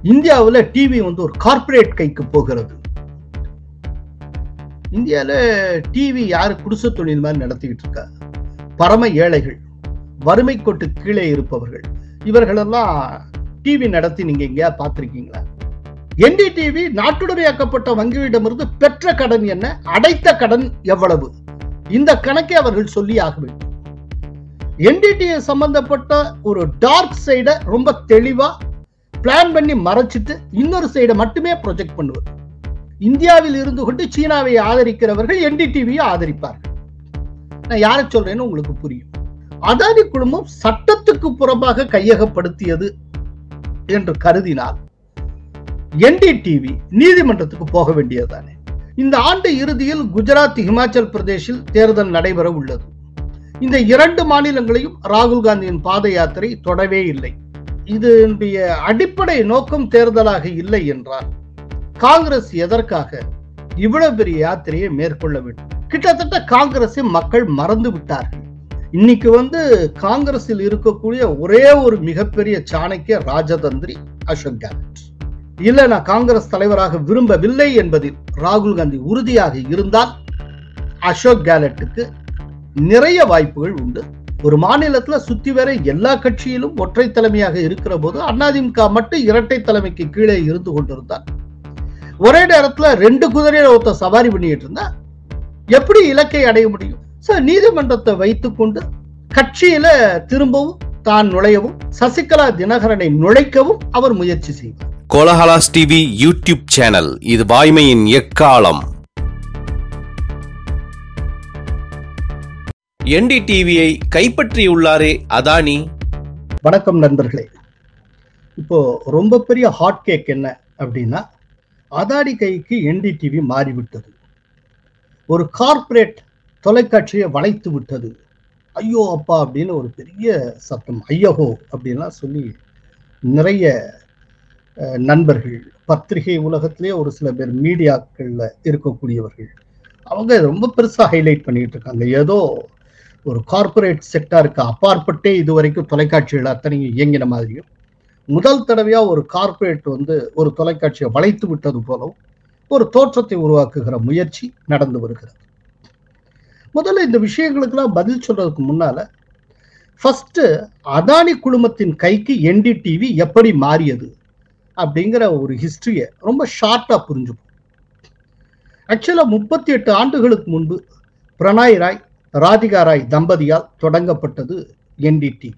இந்தியாவில் டிவி வந்து ஒரு கார்ப்பரேட் கைக்கு போகிறது இந்தியாவில் டிவி யாரு குடிசை தொழில் மாதிரி நடத்திக்கிட்டு இருக்கா பரம ஏழைகள் வறுமை கொட்டு கீழே இருப்பவர்கள் இவர்களெல்லாம் டிவி நடத்தி நீங்க எங்கேயா பார்த்திருக்கீங்களா என்டிடிவி நாட்டுடைமையாக்கப்பட்ட வங்கியிடமிருந்து பெற்ற கடன் என்ன அடைத்த கடன் எவ்வளவு இந்த கணக்கை அவர்கள் சொல்லி ஆக வேண்டும் என்டிடிஏ சம்பந்தப்பட்ட ஒரு டார்க் சைட ரொம்ப தெளிவா பிளான் பண்ணி மறைச்சிட்டு இன்னொரு சைடை மட்டுமே ப்ரொஜெக்ட் பண்ணுவது இந்தியாவில் இருந்து கொண்டு சீனாவை ஆதரிக்கிறவர்கள் என்டிடிவியை ஆதரிப்பார்கள் நான் யாரை சொல்றேன்னு உங்களுக்கு புரியும் அதானி குழுமம் சட்டத்துக்கு புறம்பாக கையகப்படுத்தியது என்று கருதினால் என்டிடிவி நீதிமன்றத்துக்கு போக வேண்டியதுதானே இந்த ஆண்டு இறுதியில் குஜராத் இமாச்சல் பிரதேசில் தேர்தல் நடைபெற உள்ளது இந்த இரண்டு மாநிலங்களையும் ராகுல் காந்தியின் பாத யாத்திரை தொடவே இல்லை இதனுடைய அடிப்படை நோக்கம் தேர்தலாக இல்லை என்றால் காங்கிரஸ் எதற்காக இவ்வளவு பெரிய யாத்திரையை மேற்கொள்ள வேண்டும் கிட்டத்தட்ட காங்கிரஸை மக்கள் மறந்து விட்டார்கள் இன்னைக்கு வந்து காங்கிரஸில் இருக்கக்கூடிய ஒரே ஒரு மிகப்பெரிய சாணக்கிய ராஜதந்திரி அசோக் கெலட் இல்ல நான் காங்கிரஸ் தலைவராக விரும்பவில்லை என்பதில் ராகுல் காந்தி உறுதியாக இருந்தால் அசோக் கேலட்டுக்கு நிறைய வாய்ப்புகள் உண்டு ஒரு மாநிலத்துல சுத்தி வர எல்லா கட்சியிலும் ஒற்றை தலைமையாக இருக்கிற போது அதிமுக மட்டும் இரட்டை தலைமைக்கு கீழே இருந்து கொண்டிருந்தார் ஒரே நேரத்துல ரெண்டு குதிரையில ஒருத்த சவாரி பண்ணிட்டு இருந்தா எப்படி இலக்கை அடைய முடியும் சோ நீதிமன்றத்தை வைத்துக்கொண்டு கட்சியில திரும்பவும் தான் நுழையவும் சசிகலா தினகரனை நுழைக்கவும் அவர் முயற்சி செய்வார் கோலஹலாஸ் டிவி யூடியூப் சேனல் இது வாய்மையின் எக்காலம் என்டிடிவியை கைப்பற்றியுள்ளாரே அதானி வணக்கம் நண்பர்களே இப்போ ரொம்ப பெரிய ஹாட் கேக் என்ன அப்படின்னா அதாடி கைக்கு என்டிடிவி மாறிவிட்டது ஒரு கார்ப்பரேட் தொலைக்காட்சியை வளைத்து விட்டது ஐயோ அப்பா அப்படின்னு ஒரு பெரிய சத்தம் ஐயகோ அப்படின்லாம் சொல்லி நிறைய அஹ், நண்பர்கள் பத்திரிகை உலகத்திலே ஒரு சில பேர் மீடியாக்கள்ல இருக்கக்கூடியவர்கள் அவங்க ரொம்ப பெருசா ஹைலைட் பண்ணிட்டு இருக்காங்க ஏதோ ஒரு கார்ப்பரேட் செக்டாருக்கு அப்பாற்பட்டே இதுவரைக்கும் தொலைக்காட்சிகள் அத்தனையும் இயங்கின மாதிரியும் முதல் தடவையா ஒரு கார்ப்பரேட் வந்து ஒரு தொலைக்காட்சியை வளைத்து விட்டது போலவும் ஒரு தோற்றத்தை உருவாக்குகிற முயற்சி நடந்து வருகிறது முதல்ல இந்த விஷயங்களுக்கெல்லாம் பதில் சொல்றதுக்கு முன்னால ஃபர்ஸ்ட் அதானி குழுமத்தின் கைக்கு என்டிடிவி எப்படி மாறியது அப்படிங்கிற ஒரு ஹிஸ்டரியை ரொம்ப ஷார்ட்டா புரிஞ்சுப்போம் ஆக்சுவலா முப்பத்தி எட்டு ஆண்டுகளுக்கு முன்பு பிரணாய் ராய் ராதிகா ராய் தம்பதியால் தொடங்கப்பட்டது என்டிடிவி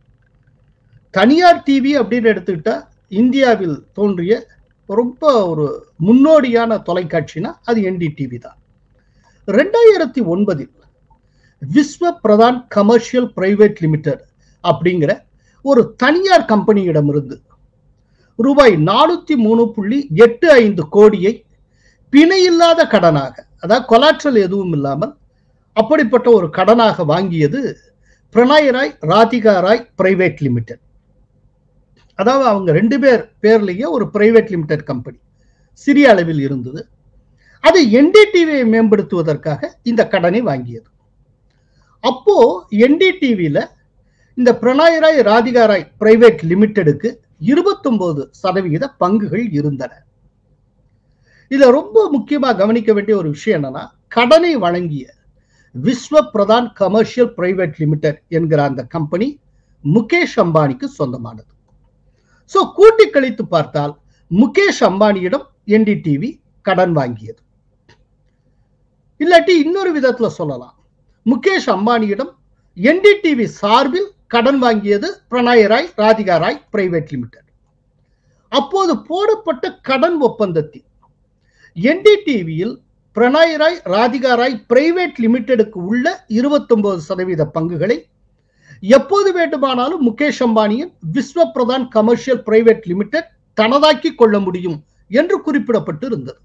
தனியார் டிவி அப்படின்னு எடுத்துக்கிட்டா இந்தியாவில் தோன்றிய ரொம்ப ஒரு முன்னோடியான தொலைக்காட்சினா அது என்டிடிவி தான் ரெண்டாயிரத்தி ஒன்பதில் Vishva Pradhan commercial private limited அப்படிங்கிற ஒரு தனியார் கம்பெனியிடமிருந்து ரூபாய் நானூத்தி மூணு புள்ளி எட்டு ஐந்து கோடியை பிணையில்லாத கடனாக அதாவது கொலாட்ரல் எதுவும் இல்லாமல் அப்படிப்பட்ட ஒரு கடனாக வாங்கியது பிரணாய் ராய் ராதிகா ராய் பிரைவேட் லிமிடெட் அதாவது அவங்க ரெண்டு பேர் பேர்லயே ஒரு பிரைவேட் லிமிடெட் கம்பெனி சிறிய அளவில் இருந்தது அது என்டிடிவியை மேம்படுத்துவதற்காக இந்த கடனை வாங்கியது அப்போ என்டிடிவியில இந்த பிரணாய் ராய் ராதிகா ராய் பிரைவேட் லிமிடெடுக்கு இருபத்தொன்பது சதவிகித பங்குகள் இருந்தன இதுல ரொம்ப முக்கியமா கவனிக்க வேண்டிய ஒரு விஷயம் என்னன்னா கடனை வழங்கிய Vishva Pradhan commercial private limited என்கிற அந்த கம்பெனி முகேஷ் அம்பானிக்கு சொந்தமானது சோ கூட்டி கழித்து பார்த்தால் முகேஷ் அம்பானியிடம் என்டிடிவி கடன் வாங்கியது இல்லாட்டி இன்னொரு விதத்துல சொல்லலாம் முகேஷ் அம்பானியிடம் என்டிடிவி சார்பில் கடன் வாங்கியது பிரணாய் ராய் ராதிகா ராய் பிரைவேட் லிமிடெட் அப்போது போடப்பட்ட கடன் ஒப்பந்தத்தில் என்டிடிவியில் பிரணாய் ராய் ராதிகா ராய் பிரைவேட் லிமிடெடுக்கு உள்ள 29% சதவீத பங்குகளை எப்போது வேண்டுமானாலும் முகேஷ் அம்பானியின் Vishva Pradhan commercial private limited தனதாக்கி கொள்ள முடியும் என்று குறிப்பிடப்பட்டு இருந்தது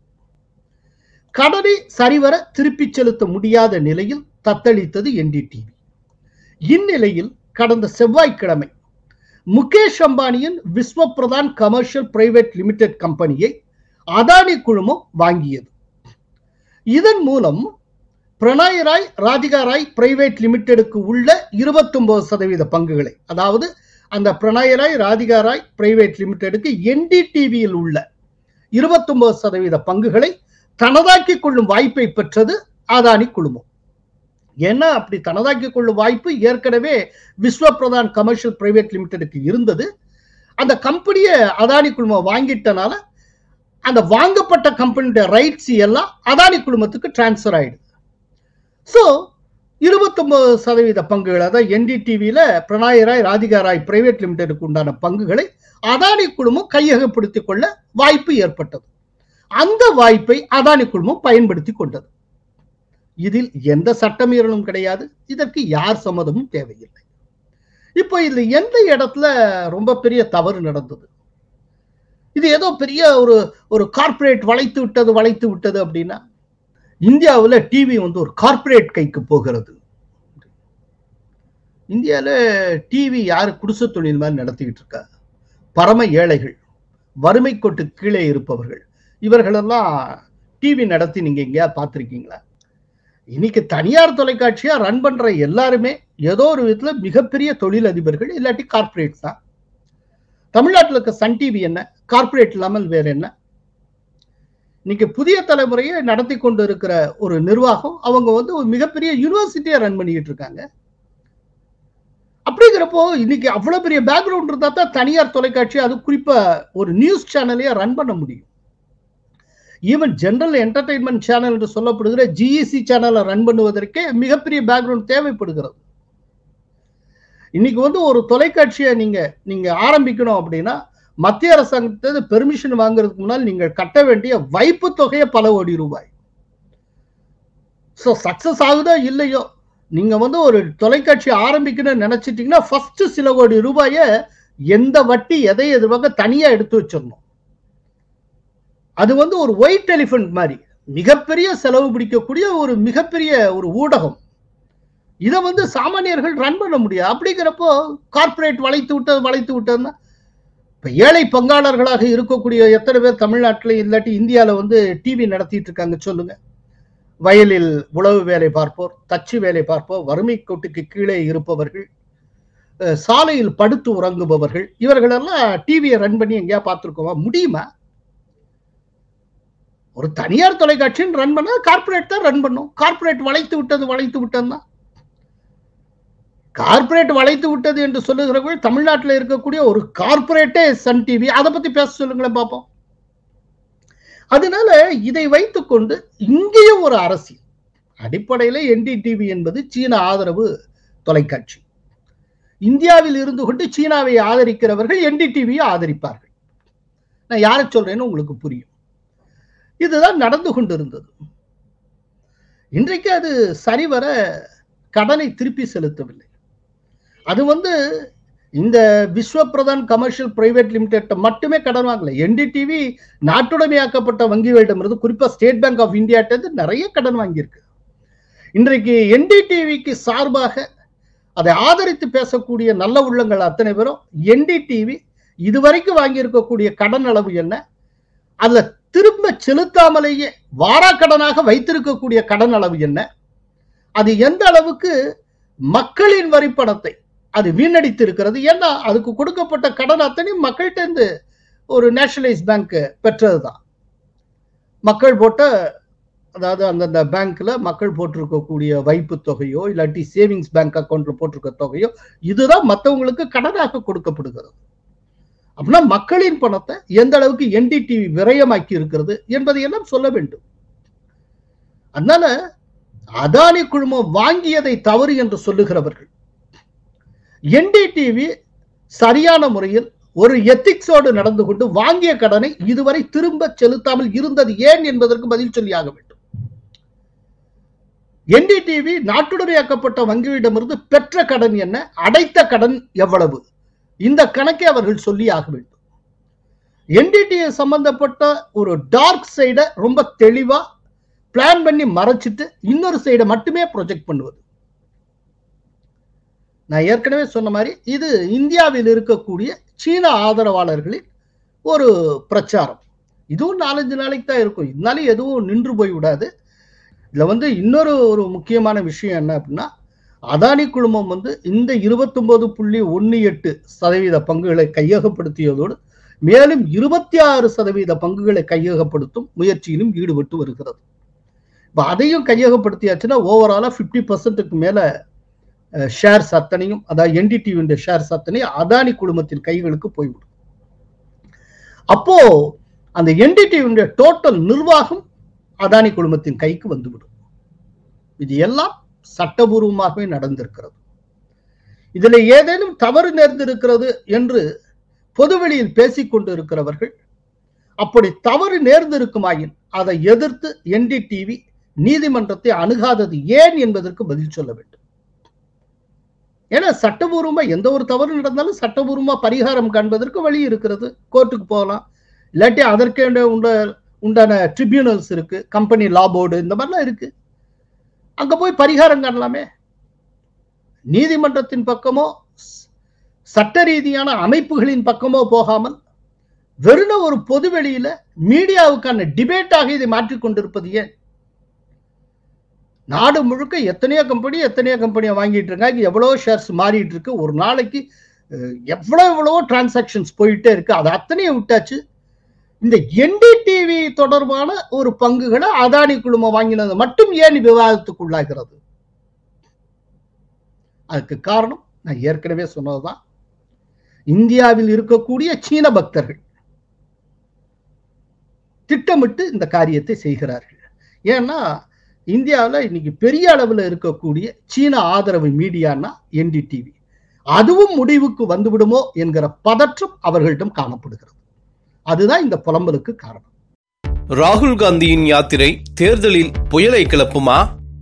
கடனை சரிவர திருப்பிச் செலுத்த முடியாத நிலையில் தத்தளித்தது என்டிடிவி இந்நிலையில் கடந்த செவ்வாய்க்கிழமை முகேஷ் அம்பானியின் Vishva Pradhan commercial private limited கம்பெனியை அதானி குழுமம் வாங்கியது இதன் மூலம் பிரணாய் ராய் ராதிகா ராய் பிரைவேட் லிமிடெடுக்கு உள்ள 29% சதவீத பங்குகளை அதாவது அந்த பிரணயராய் ராதிகாராய் பிரைவேட் லிமிடெடுக்கு என்டிடிவியில் உள்ள இருபத்தொன்பது சதவீத பங்குகளை தனதாக்கி கொள்ளும் வாய்ப்பை பெற்றது அதானி குழுமம் ஏன்னா அப்படி தனதாக்கி கொள்ளும் வாய்ப்பு ஏற்கனவே விஸ்வ பிரதான் கமர்ஷியல் பிரைவேட் லிமிடெடுக்கு இருந்தது அந்த கம்பெனியை அதானி குழுமம் வாங்கிட்டனால அந்த வாங்கப்பட்ட கம்பெனியோட ரைட்ஸ் எல்லாம் அதானி குழுமத்துக்கு டிரான்ஸ்ஃபர் ஆயிடுது ஸோ இருபத்தொன்பது சதவீத பங்குகள் அதாவது என்டிடிவியில பிரணாய் ராய் ராதிகா ராய் பிரைவேட் லிமிடெடுக்கு உண்டான பங்குகளை அதானி குழுமம் கையகப்படுத்திக் கொள்ள வாய்ப்பு ஏற்பட்டது அந்த வாய்ப்பை அதானி குழுமம் பயன்படுத்தி கொண்டது இதில் எந்த சட்டமீறலும் கிடையாது இதற்கு யார் சம்மதமும் தேவையில்லை இப்போ இதுல எந்த இடத்துல ரொம்ப பெரிய தவறு நடந்தது இது ஏதோ பெரிய ஒரு ஒரு கார்ப்பரேட் வளைத்து விட்டது வளைத்து விட்டது அப்படின்னா இந்தியாவில் டிவி வந்து ஒரு கார்ப்பரேட் கைக்கு போகிறது இந்தியாவில் டிவி யாரு குடிசை தொழில் மாதிரி நடத்திக்கிட்டு இருக்கா பரம ஏழைகள் வறுமை கோட்டு கீழே இருப்பவர்கள் இவர்களெல்லாம் டிவி நடத்தி நீங்க எங்கேயா பார்த்துருக்கீங்களா இன்னைக்கு தனியார் தொலைக்காட்சியா ரன் பண்ற எல்லாருமே ஏதோ ஒரு விதத்துல மிகப்பெரிய தொழிலதிபர்கள் இல்லாட்டி கார்ப்பரேட் தான் தமிழ்நாட்டில் இருக்க சன் டிவி என்ன கார்ப்பரேட் இல்லாமல் வேற என்ன இன்னைக்கு புதிய தலைமுறையை நடத்தி கொண்டு இருக்கிற ஒரு நிர்வாகம் அவங்க வந்து ஒரு மிகப்பெரிய யூனிவர்சிட்டியை ரன் பண்ணிக்கிட்டு இருக்காங்க அப்படிங்கிறப்போ இன்னைக்கு அவ்வளவு பெரிய பேக்ரவுண்ட் இருந்தா தான் தனியார் தொலைக்காட்சி அது குறிப்பா ஒரு நியூஸ் சேனலையே ரன் பண்ண முடியும் ஈவன் ஜெனரல் என்டர்டைன்மெண்ட் சேனல் என்று சொல்லப்படுகிற ஜிஇசி சேனலை ரன் பண்ணுவதற்கே மிகப்பெரிய பேக்ரவுண்ட் தேவைப்படுகிறது இன்னைக்கு வந்து ஒரு தொலைக்காட்சியை நீங்க நீங்க ஆரம்பிக்கணும் அப்படின்னா மத்திய அரசாங்கத்தை பெர்மிஷன் வாங்குறதுக்கு முன்னால் நீங்கள் கட்ட வேண்டிய வைப்பு தொகையை பல கோடி ரூபாய் ஸோ சக்சஸ் ஆகுதோ இல்லையோ நீங்க வந்து ஒரு தொலைக்காட்சி ஆரம்பிக்கணும்னு நினைச்சிட்டீங்கன்னா ஃபர்ஸ்ட் சில கோடி ரூபாய எந்த வட்டி எதை எதிர்பார்க்க தனியா எடுத்து வச்சிடணும் அது வந்து ஒரு ஒயிட் எலிஃபென்ட் மாதிரி மிகப்பெரிய செலவு பிடிக்கக்கூடிய ஒரு மிகப்பெரிய ஒரு ஊடகம் இதை வந்து சாமானியர்கள் ரன் பண்ண முடியாது அப்படிங்கிறப்போ கார்ப்பரேட் வளைத்து விட்டது வளைத்து விட்டதுன்னா இப்போ ஏழை பங்காளர்களாக இருக்கக்கூடிய எத்தனை பேர் தமிழ்நாட்டில் இல்லாட்டி இந்தியாவில் வந்து டிவி நடத்திட்டு இருக்காங்க சொல்லுங்க வயலில் உழவு வேலை பார்ப்போர் தச்சு வேலை பார்ப்போர் வறுமை கோட்டுக்கு கீழே இருப்பவர்கள் சாலையில் படுத்து உறங்குபவர்கள் இவர்களெல்லாம் டிவியை ரன் பண்ணி எங்கேயா பார்த்துருக்கோமா முடியுமா ஒரு தனியார் தொலைக்காட்சின்னு ரன் பண்ணா கார்பரேட் தான் ரன் பண்ணும் கார்பரேட் வளைத்து விட்டது வளைத்து விட்டதுன்னா கார்பரேட் வளைத்து விட்டது என்று சொல்லுகிறவர்கள் தமிழ்நாட்டில் இருக்கக்கூடிய ஒரு கார்பரேட்டே சன் டிவி அதை பத்தி பேச சொல்லுங்களேன் பார்ப்போம் அதனால இதை வைத்துக்கொண்டு இங்கேயும் ஒரு அரசியல் அடிப்படையில் என்டிடிவி என்பது சீன ஆதரவு தொலைக்காட்சி இந்தியாவில் இருந்து கொண்டு சீனாவை ஆதரிக்கிறவர்கள் என்டிடிவியை ஆதரிப்பார்கள் நான் யாரை சொல்றேன்னு உங்களுக்கு புரியும் இதுதான் நடந்து கொண்டிருந்தது இன்றைக்கு அது சரிவர கடனை திருப்பி செலுத்தவில்லை அது வந்து இந்த Vishva Pradhan commercial private limited மட்டுமே கடன் வாங்கல என்டிடிவி நாட்டுடைமையாக்கப்பட்ட வங்கிகளிடமிருந்து குறிப்பா ஸ்டேட் பேங்க் ஆஃப் இந்தியாட்ட நிறைய கடன் வாங்கியிருக்கு இன்றைக்கு என்டிடிவிக்கு சார்பாக அதை ஆதரித்து பேசக்கூடிய நல்ல உள்ளங்கள் அத்தனை பேரும் என்டிடிவி இதுவரைக்கும் வாங்கியிருக்கக்கூடிய கடன் அளவு என்ன அதுல திரும்ப செலுத்தாமலேயே வாராக்கடனாக வைத்திருக்கக்கூடிய கடன் அளவு என்ன அது எந்த அளவுக்கு மக்களின் வரிப்பணத்தை அது வீணடித்து இருக்கிறது ஏன்னா அதுக்கு கொடுக்கப்பட்ட கடன் அத்தனையும் மக்கள்கிட்ட இருந்து ஒரு நேஷனலைஸ் பேங்க் பெற்றதுதான் மக்கள் போட்ட அதாவது அந்தந்த பேங்க்ல மக்கள் போட்டிருக்கக்கூடிய வைப்பு தொகையோ இல்லாட்டி சேவிங்ஸ் பேங்க் அக்கௌண்ட்ல போட்டிருக்க தொகையோ இதுதான் மற்றவங்களுக்கு கடனாக கொடுக்கப்படுகிறது அப்படின்னா மக்களின் பணத்தை எந்த அளவுக்கு என்டிடிவி விரயமாக்கி இருக்கிறது என்பதை எல்லாம் சொல்ல வேண்டும் அதனால அதானி குழுமம் வாங்கியதை தவறு என்று சொல்லுகிறவர்கள் என்டிடிவி சரியான முறையில் ஒரு எத்திக்ஸோடு நடந்து கொண்டு வாங்கிய கடனை இதுவரை திரும்ப செலுத்தாமல் இருந்தது ஏன் என்பதற்கு பதில் சொல்லியாக வேண்டும் என்டிடிவி நாட்டுடைமையாக்கப்பட்ட வங்கியிடமிருந்து பெற்ற கடன் என்ன அடைத்த கடன் எவ்வளவு இந்த கணக்கை அவர்கள் சொல்லி ஆக வேண்டும் என்டிடிஏ சம்பந்தப்பட்ட ஒரு டார்க் சைடை ரொம்ப தெளிவா பிளான் பண்ணி மறைச்சிட்டு இன்னொரு சைடை மட்டுமே ப்ரொஜெக்ட் பண்ணுவது நான் ஏற்கனவே சொன்ன மாதிரி இது இந்தியாவில் இருக்கக்கூடிய சீன ஆதரவாளர்களின் ஒரு பிரச்சாரம் இதுவும் நாலஞ்சு நாளைக்கு தான் இருக்கும் இதனால எதுவும் நின்று போய் விடாது இதுல வந்து இன்னொரு ஒரு முக்கியமான விஷயம் என்ன அப்படின்னா அதானி குழுமம் வந்து இந்த இருபத்தொன்பது புள்ளி ஒன்னு எட்டு சதவீத பங்குகளை கையகப்படுத்தியதோடு மேலும் இருபத்தி ஆறு சதவீத பங்குகளை கையகப்படுத்தும் முயற்சியிலும் ஈடுபட்டு வருகிறது இப்போ அதையும் கையகப்படுத்தியாச்சுன்னா ஓவராலா ஃபிஃப்டி பர்சன்ட்டுக்கு மேல ஷேர்ஸ் அத்தனையும் அதாவது என்டிடிவியுடைய ஷேர்ஸ் அத்தனையும் அதானி குழுமத்தின் கைகளுக்கு போய்விடும் அப்போ அந்த என்டிடிவியுடைய டோட்டல் நிர்வாகம் அதானி குழுமத்தின் கைக்கு வந்துவிடும் இது எல்லாம் சட்டபூர்வமாகவே நடந்திருக்கிறது இதுல ஏதேனும் தவறு நேர்ந்திருக்கிறது என்று பொதுவெளியில் பேசிக் கொண்டிருக்கிறவர்கள் அப்படி தவறு நேர்ந்திருக்குமாயின் அதை எதிர்த்து என்டிடிவி நீதிமன்றத்தை அணுகாதது ஏன் என்பதற்கு பதில் சொல்ல வேண்டும் ஏன்னா சட்டபூர்வமா எந்த ஒரு தவறு நடந்தாலும் சட்டபூர்வமா பரிகாரம் காண்பதற்கு வழி இருக்கிறது கோர்ட்டுக்கு போகலாம் இல்லாட்டி அதற்கே உண்ட உண்டான ட்ரிபியூனல்ஸ் இருக்கு கம்பெனி லா போர்டு இந்த மாதிரிலாம் இருக்கு அங்க போய் பரிகாரம் காணலாமே நீதிமன்றத்தின் பக்கமோ சட்ட ரீதியான அமைப்புகளின் பக்கமோ போகாமல் வெறும் ஒரு பொதுவெளியில மீடியாவுக்கான டிபேட்டாக இதை மாற்றிக் கொண்டிருப்பது ஏன் நாடு முழுக்க எத்தனையோ கம்பெனி எத்தனையோ கம்பெனியை வாங்கிட்டு இருக்காங்க எவ்வளோ ஷேர்ஸ் மாறிட்டு இருக்கு ஒரு நாளைக்கு எவ்வளோ எவ்வளவோ டிரான்சாக்ஷன்ஸ் போயிட்டே இருக்கு அது அத்தனையும் விட்டாச்சு இந்த என்டிடிவி தொடர்பான ஒரு பங்குகளை அதானி குழுமம் வாங்கினது மட்டும் ஏன் விவாதத்துக்குள்ளாகிறது அதுக்கு காரணம் நான் ஏற்கனவே சொன்னதுதான் இந்தியாவில் இருக்கக்கூடிய சீன பக்தர்கள் திட்டமிட்டு இந்த காரியத்தை செய்கிறார்கள் ஏன்னா இந்தியாவில் இன்னைக்கு பெரிய அளவில் இருக்கக்கூடிய சீன ஆதரவு மீடியானா என்டிடிவி அதுவும் முடிவுக்கு வந்துவிடுமோ என்கிற பதற்றம் அவர்களிடம் காணப்படுகிறது அதுதான் இந்த புலம்பலுக்கு காரணம் ராகுல் காந்தியின் யாத்திரை தேர்தலில் புயலை கிளப்புமா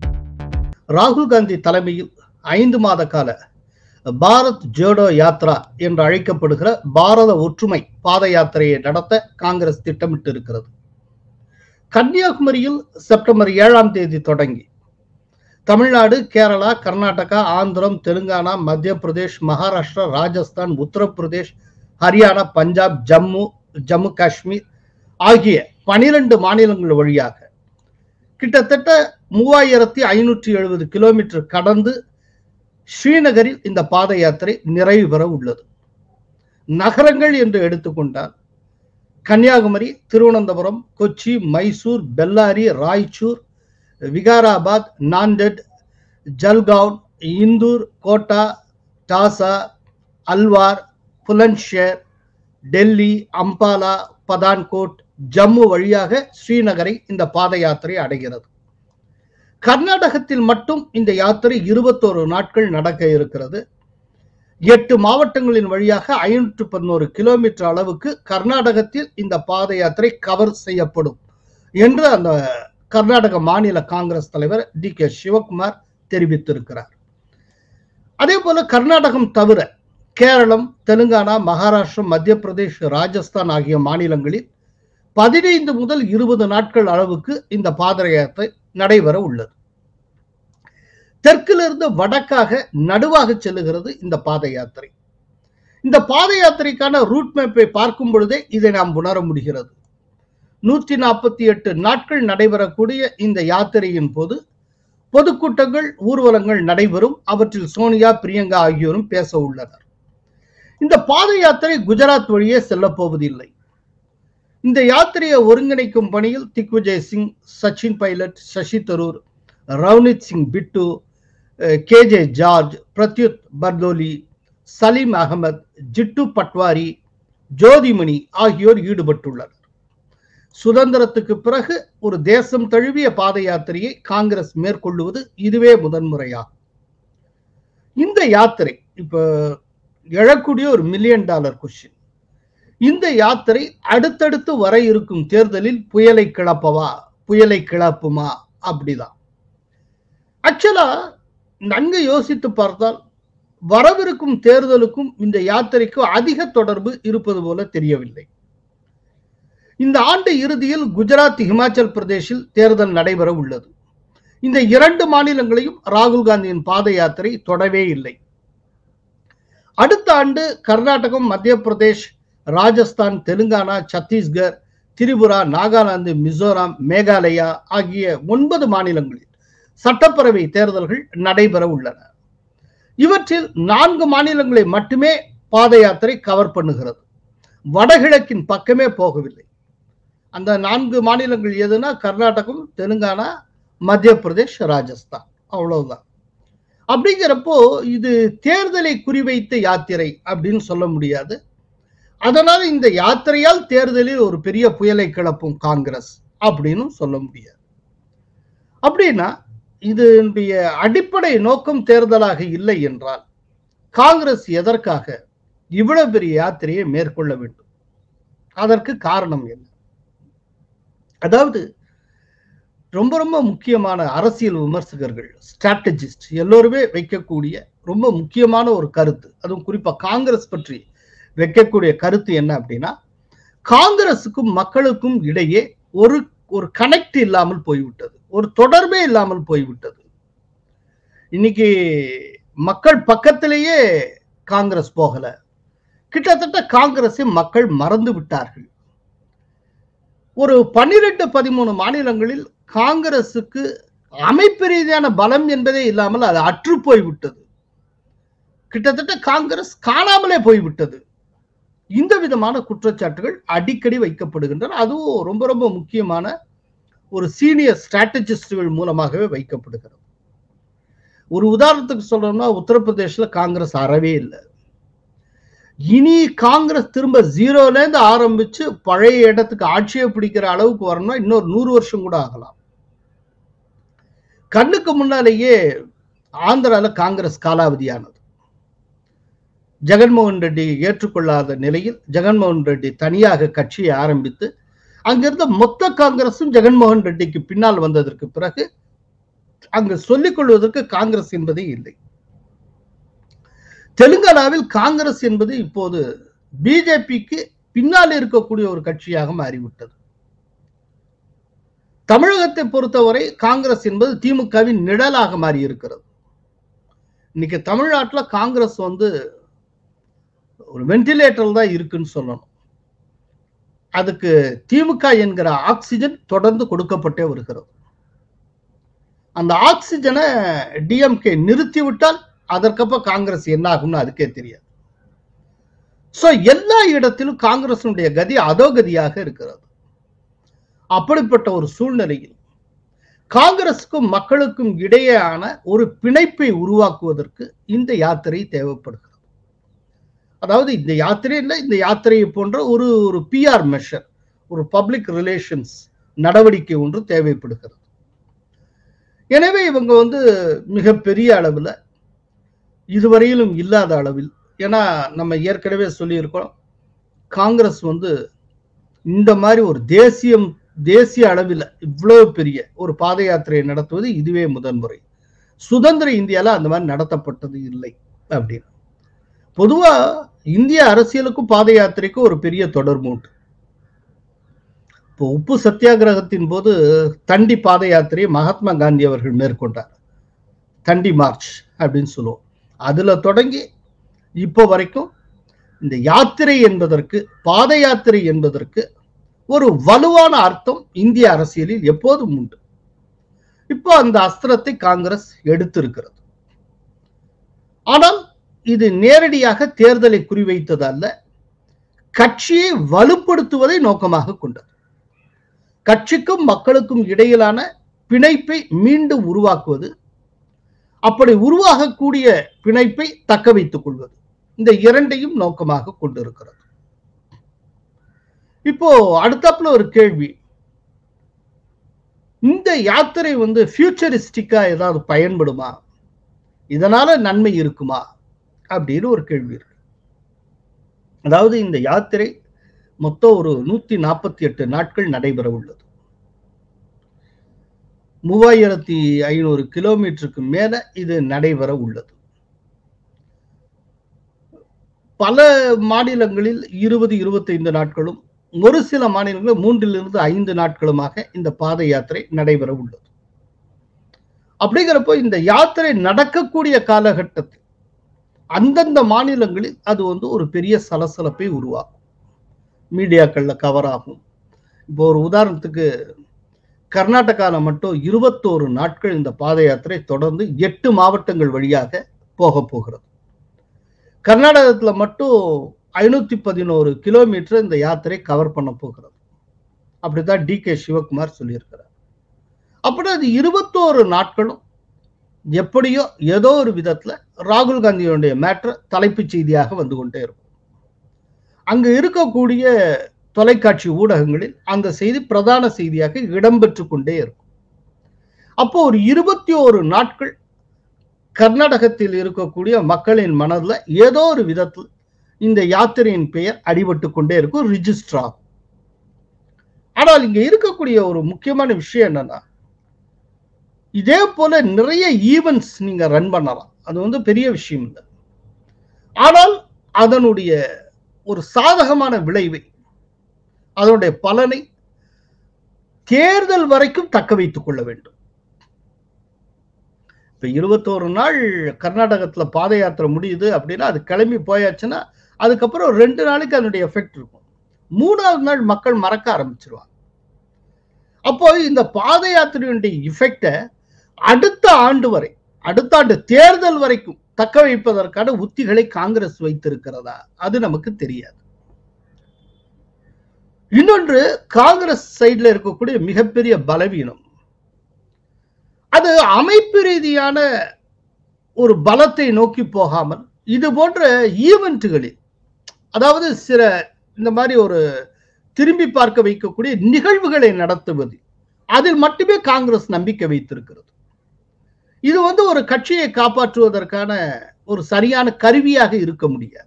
ராகுல் காந்தி தலைமையில் ஐந்து மாத கால பாரத் ஜோடோ யாத்ரா என்று அழைக்கப்படுகிற பாரத ஒற்றுமை பாத யாத்திரையை நடத்த காங்கிரஸ் திட்டமிட்டு இருக்கிறது கன்னியாகுமரியில் செப்டம்பர் ஏழாம் தேதி தொடங்கி தமிழ்நாடு கேரளா கர்நாடகா ஆந்திரம் தெலுங்கானா மத்திய பிரதேஷ் மகாராஷ்டிரா ராஜஸ்தான் உத்தரப்பிரதேஷ் ஹரியானா பஞ்சாப் ஜம்மு ஜம்மு காஷ்மீர் ஆகிய பனிரெண்டு மாநிலங்கள் வழியாக கிட்டத்தட்ட மூவாயிரத்தி ஐநூற்றி எழுபது கிலோமீட்டர் கடந்து ஸ்ரீநகரில் இந்த பாத யாத்திரை நிறைவு பெற உள்ளது நகரங்கள் என்று எடுத்துக்கொண்டால் கன்னியாகுமரி திருவனந்தபுரம் கொச்சி மைசூர் பெல்லாரி ராய்ச்சூர் விகாராபாத் நாண்டெட் ஜல்கவுன் இந்தூர் கோட்டா டாசா அல்வார் புலன்ஷேர் டெல்லி அம்பாலா பதான்கோட் ஜம்மு வழியாக ஸ்ரீநகரை இந்த பாத யாத்திரை அடைகிறது கர்நாடகத்தில் மட்டும் இந்த யாத்திரை இருபத்தோரு நாட்கள் நடக்க இருக்கிறது எட்டு மாவட்டங்களின் வழியாக ஐநூற்று பதினோரு கிலோமீட்டர் அளவுக்கு கர்நாடகத்தில் இந்த பாத யாத்திரை கவர் செய்யப்படும் என்று அந்த கர்நாடக மாநில காங்கிரஸ் தலைவர் டி கே சிவகுமார் தெரிவித்திருக்கிறார் அதே போல கர்நாடகம் தவிர கேரளம் தெலுங்கானா மகாராஷ்டிரம் மத்திய பிரதேஷ் ராஜஸ்தான் ஆகிய மாநிலங்களில் பதினைந்து முதல் இருபது நாட்கள் அளவுக்கு இந்த பாத யாத்திரை நடைபெற உள்ளது தெற்கிலிருந்து வடக்காக நடுவாக செல்லுகிறது இந்த பாத யாத்திரை இந்த பாத யாத்திரைக்கான ரூட் மேப்பை பார்க்கும் பொழுதே இதை நாம் உணர முடிகிறது நூற்றி நாற்பத்தி எட்டு நாட்கள் நடைபெறக்கூடிய இந்த யாத்திரையின் போது பொதுக்கூட்டங்கள் ஊர்வலங்கள் நடைபெறும் அவற்றில் சோனியா பிரியங்கா ஆகியோரும் பேச உள்ளனர் இந்த பாத யாத்திரை குஜராத் வழியே செல்ல போவதில்லை இந்த யாத்திரையை ஒருங்கிணைக்கும் பணியில் Digvijaya Singh Sachin Pilot Shashi Tharoor Ravneet Singh Bittu K J George Pradyut Bordoloi Saleem Ahmed Jitu Patwari Jothimani ஆகியோர் ஈடுபட்டுள்ளனர் சுதந்திரத்துக்கு பிறகு ஒரு தேசம் தழுவிய பாத யாத்திரையை காங்கிரஸ் மேற்கொள்ளுவது இதுவே முதன்முறையாகும் இந்த யாத்திரை இப்ப எழக்கூடிய ஒரு மில்லியன் டாலர் கொஸ்டின் இந்த யாத்திரை அடுத்தடுத்து வர இருக்கும் தேர்தலில் புயலை கிளப்பவா புயலை கிளப்புமா அப்படிதான் ஆக்சுவலா நன்கு யோசித்து பார்த்தால் வரவிருக்கும் தேர்தலுக்கும் இந்த யாத்திரைக்கும் அதிக தொடர்பு இருப்பது போல தெரியவில்லை இந்த ஆண்டு இறுதியில் குஜராத் இமாச்சல் பிரதேசில் தேர்தல் நடைபெற உள்ளது இந்த இரண்டு மாநிலங்களையும் ராகுல் காந்தியின் பாத யாத்திரை தொடவே இல்லை அடுத்த ஆண்டு கர்நாடகம் மத்திய பிரதேஷ் ராஜஸ்தான் தெலுங்கானா சத்தீஸ்கர் திரிபுரா நாகாலாந்து மிசோராம் மேகாலயா ஆகிய ஒன்பது மாநிலங்களில் சட்டப்பேரவை தேர்தல்கள் நடைபெற உள்ளன இவற்றில் நான்கு மாநிலங்களை மட்டுமே பாத யாத்திரை கவர் பண்ணுகிறது வடகிழக்கின் பக்கமே போகவில்லை அந்த நான்கு மாநிலங்கள் எதுனா கர்நாடகம் தெலுங்கானா மத்திய பிரதேஷ் ராஜஸ்தான் அவ்வளவுதான் அப்படிங்கிறப்போ இது தேர்தலை குறிவைத்த யாத்திரை அப்படின்னு சொல்ல முடியாது அதனால இந்த யாத்திரையால் தேர்தலில் ஒரு பெரிய புயலை கிளப்பும் காங்கிரஸ் அப்படின்னு சொல்ல முடியாது அப்படின்னா இதனுடைய அடிப்படை நோக்கம் தேர்தலாக இல்லை என்றால் காங்கிரஸ் எதற்காக இவ்வளவு பெரிய யாத்திரையை மேற்கொள்ள வேண்டும் அதற்கு காரணம் என்ன அதாவது ரொம்ப ரொம்ப முக்கியமான அரசியல் விமர்சகர்கள் ஸ்ட்ராட்டஜிஸ்ட் எல்லோருமே வைக்கக்கூடிய ரொம்ப முக்கியமான ஒரு கருத்து அதுவும் குறிப்பா காங்கிரஸ் பற்றி வைக்கக்கூடிய கருத்து என்ன அப்படின்னா காங்கிரசுக்கும் மக்களுக்கும் இடையே ஒரு ஒரு கனெக்ட் இல்லாமல் போய்விட்டது ஒரு தொடர்பே இல்லாமல் போய்விட்டது இன்னைக்கு மக்கள் பக்கத்திலேயே காங்கிரஸ் போகல கிட்டத்தட்ட காங்கிரஸை மக்கள் மறந்து விட்டார்கள் ஒரு பன்னிரெண்டு பதிமூணு மாநிலங்களில் காங்கிரசுக்கு அமைப்பு ரீதியான பலம் என்பதே இல்லாமல் அது அற்று போய்விட்டது கிட்டத்தட்ட காங்கிரஸ் காணாமலே போய்விட்டது இந்த விதமான குற்றச்சாட்டுகள் அடிக்கடி வைக்கப்படுகின்றன அதுவும் ரொம்ப ரொம்ப முக்கியமான ஒரு சீனியர் ஸ்ட்ராட்டஜிஸ்டுகள் மூலமாகவே வைக்கப்படுகிறது ஒரு உதாரணத்துக்கு சொல்லணும்னா உத்தரப்பிரதேஷ்ல காங்கிரஸ் அறவே இல்லை இனி காங்கிரஸ் திரும்ப ஜீரோல இருந்து ஆரம்பிச்சு பழைய இடத்துக்கு ஆட்சியை பிடிக்கிற அளவுக்கு வரணும்னா இன்னொரு நூறு வருஷம் கூட ஆகலாம் கண்ணுக்கு முன்னாலேயே ஆந்திரால காங்கிரஸ் காலாவதியானது ஜெகன்மோகன் ரெட்டி ஏற்றுக்கொள்ளாத நிலையில் ஜெகன்மோகன் ரெட்டி தனியாக கட்சியை ஆரம்பித்து அங்கிருந்த மொத்த காங்கிரசும் ஜெகன்மோகன் ரெட்டிக்கு பின்னால் வந்ததற்கு பிறகு அங்கு சொல்லிக் கொள்வதற்கு காங்கிரஸ் என்பதே இல்லை தெலுங்கானாவில் காங்கிரஸ் என்பது இப்போது பிஜேபிக்கு பின்னால் இருக்கக்கூடிய ஒரு கட்சியாக மாறிவிட்டது தமிழகத்தை பொறுத்தவரை காங்கிரஸ் என்பது திமுகவின் நிழலாக மாறி இருக்கிறது இன்னைக்கு தமிழ்நாட்டில் காங்கிரஸ் வந்து ஒரு வென்டிலேட்டர் தான் இருக்குன்னு சொல்லணும் அதுக்கு திமுக என்கிற ஆக்சிஜன் தொடர்ந்து கொடுக்கப்பட்டே வருகிறது அந்த ஆக்சிஜனை டிஎம்கே நிறுத்திவிட்டால் அதற்கப்புறம் காங்கிரஸ் என்ன ஆகும்னு அதுக்கே தெரியாது சோ எல்லா இடத்திலும் காங்கிரசினுடைய கதி அதோகதியாக இருக்கிறது அப்படிப்பட்ட ஒரு சூழ்நிலையில் காங்கிரசுக்கும் மக்களுக்கும் இடையேயான ஒரு பிணைப்பை உருவாக்குவதற்கு இந்த யாத்திரை தேவைப்படுகிறது அதாவது இந்த யாத்திரை இல்லை இந்த யாத்திரையை போன்ற ஒரு ஒரு பிஆர் மெஷர் ஒரு பப்ளிக் ரிலேஷன்ஸ் நடவடிக்கை ஒன்று தேவைப்படுகிறது எனவே இவங்க வந்து மிகப்பெரிய அளவில் இதுவரையிலும் இல்லாத அளவில் ஏன்னா நம்ம ஏற்கனவே சொல்லியிருக்கோம் காங்கிரஸ் வந்து இந்த மாதிரி ஒரு தேசியம் தேசிய அளவில் இவ்வளவு பெரிய ஒரு பாத யாத்திரையை நடத்துவது இதுவே முதன்முறை சுதந்திர இந்தியால அந்த மாதிரி நடத்தப்பட்டது இல்லை அப்படின்னு பொதுவா இந்திய அரசியலுக்கும் பாத யாத்திரைக்கும் ஒரு பெரிய தொடர்பு உண்டு இப்போ உப்பு சத்தியாகிரகத்தின் போது தண்டி பாத யாத்திரையை மகாத்மா காந்தி அவர்கள் மேற்கொண்டார் தண்டி மார்ச் அப்படின்னு சொல்லுவோம் அதுல தொடங்கி இப்போ வரைக்கும் இந்த யாத்திரை என்பதற்கு பாத யாத்திரை என்பதற்கு ஒரு வலுவான அர்த்தம் இந்திய அரசியலில் எப்போதும் உண்டு இப்போ அந்த அஸ்திரத்தை காங்கிரஸ் எடுத்திருக்கிறது ஆனால் இது நேரடியாக தேர்தலை குறிவைத்தது அல்ல கட்சியை வலுப்படுத்துவதை நோக்கமாக கொண்டது கட்சிக்கும் மக்களுக்கும் இடையிலான பிணைப்பை மீண்டும் உருவாக்குவது அப்படி உருவாகக்கூடிய பிணைப்பை தக்க வைத்துக் கொள்வது இந்த இரண்டையும் நோக்கமாக கொண்டிருக்கிறது இப்போ அடுத்தாப்புல ஒரு கேள்வி இந்த யாத்திரை வந்து ஃபியூச்சரிஸ்டிக்கா ஏதாவது பயன்படுமா இதனால நன்மை இருக்குமா அப்படின்னு ஒரு கேள்வி இருக்கு அதாவது இந்த யாத்திரை மொத்தம் ஒரு நூத்தி நாற்பத்தி எட்டு நாட்கள் நடைபெற உள்ளது மூவாயிரத்தி ஐநூறு கிலோமீட்டருக்கு மேல இது நடைபெற உள்ளது பல மாநிலங்களில் இருபது இருபத்தைந்து நாட்களும் ஒரு சில மாநிலங்களில் மூன்றிலிருந்து ஐந்து நாட்களுமாக இந்த பாத யாத்திரை நடைபெற உள்ளது அப்படிங்கிறப்போ இந்த யாத்திரை நடக்கக்கூடிய காலகட்டத்தில் அந்தந்த மாநிலங்களில் அது வந்து ஒரு பெரிய சலசலப்பை உருவாக்கும் மீடியாக்கள்ல கவர் ஆகும் இப்போ ஒரு உதாரணத்துக்கு கர்நாடகாவில் மட்டும் இருபத்தோரு நாட்கள் இந்த பாத யாத்திரை தொடர்ந்து எட்டு மாவட்டங்கள் வழியாக போக போகிறது கர்நாடகத்துல மட்டும் ஐநூத்தி பதினோரு கிலோமீட்டர் இந்த யாத்திரை கவர் பண்ண போகிறது அப்படிதான் டி கே சிவகுமார் சொல்லியிருக்கிறார் அப்படி அது இருபத்தோரு நாட்களும் எப்படியோ ஏதோ ஒரு விதத்துல ராகுல் காந்தியுடைய மேட்ரு தலைப்புச் செய்தியாக வந்து கொண்டே இருக்கும் அங்கு இருக்கக்கூடிய தொலைக்காட்சி ஊடகங்களில் அந்த செய்தி பிரதான செய்தியாக இடம்பெற்று கொண்டே இருக்கும் அப்போ ஒரு இருபத்தி ஒரு நாட்கள் கர்நாடகத்தில் இருக்கக்கூடிய மக்களின் மனதில் ஏதோ ஒரு விதத்தில் இந்த யாத்திரையின் பெயர் அடிபட்டு கொண்டே இருக்கும் ரிஜிஸ்டர் ஆகும் ஆனால் இங்க இருக்கக்கூடிய ஒரு முக்கியமான விஷயம் என்னன்னா இதே போல நிறைய ஈவெண்ட்ஸ் நீங்க ரன் பண்ணலாம் அது வந்து பெரிய விஷயம் இல்லை ஆனால் அதனுடைய ஒரு சாதகமான விளைவை அதனுடைய பலனை தேர்தல் வரைக்கும் தக்க வைத்துக் கொள்ள வேண்டும் இப்ப இருபத்தோரு நாள் கர்நாடகத்துல பாத யாத்திரை முடியுது அப்படின்னா அது கிளம்பி போயாச்சுன்னா அதுக்கப்புறம் ரெண்டு நாளைக்கு அதனுடைய எஃபெக்ட் இருக்கும் மூணாவது நாள் மக்கள் மறக்க ஆரம்பிச்சிருவாங்க அப்போ இந்த பாத யாத்திரையுடைய இஃபெக்டை அடுத்த ஆண்டு வரை அடுத்த ஆண்டு தேர்தல் வரைக்கும் தக்க வைப்பதற்கான உத்திகளை காங்கிரஸ் வைத்திருக்கிறதா அது நமக்கு தெரியாது இன்னொன்று காங்கிரஸ் சைட்ல இருக்கக்கூடிய மிகப்பெரிய பலவீனம் அது அமைப்பு ரீதியான ஒரு பலத்தை நோக்கி போகாமல் இது போன்ற ஈவெண்ட்டுகளில் அதாவது சில இந்த மாதிரி ஒரு திரும்பி பார்க்க வைக்கக்கூடிய நிகழ்வுகளை நடத்துவது அதில் மட்டுமே காங்கிரஸ் நம்பிக்கை வைத்திருக்கிறது இது வந்து ஒரு கட்சியை காப்பாற்றுவதற்கான ஒரு சரியான கருவியாக இருக்க முடியாது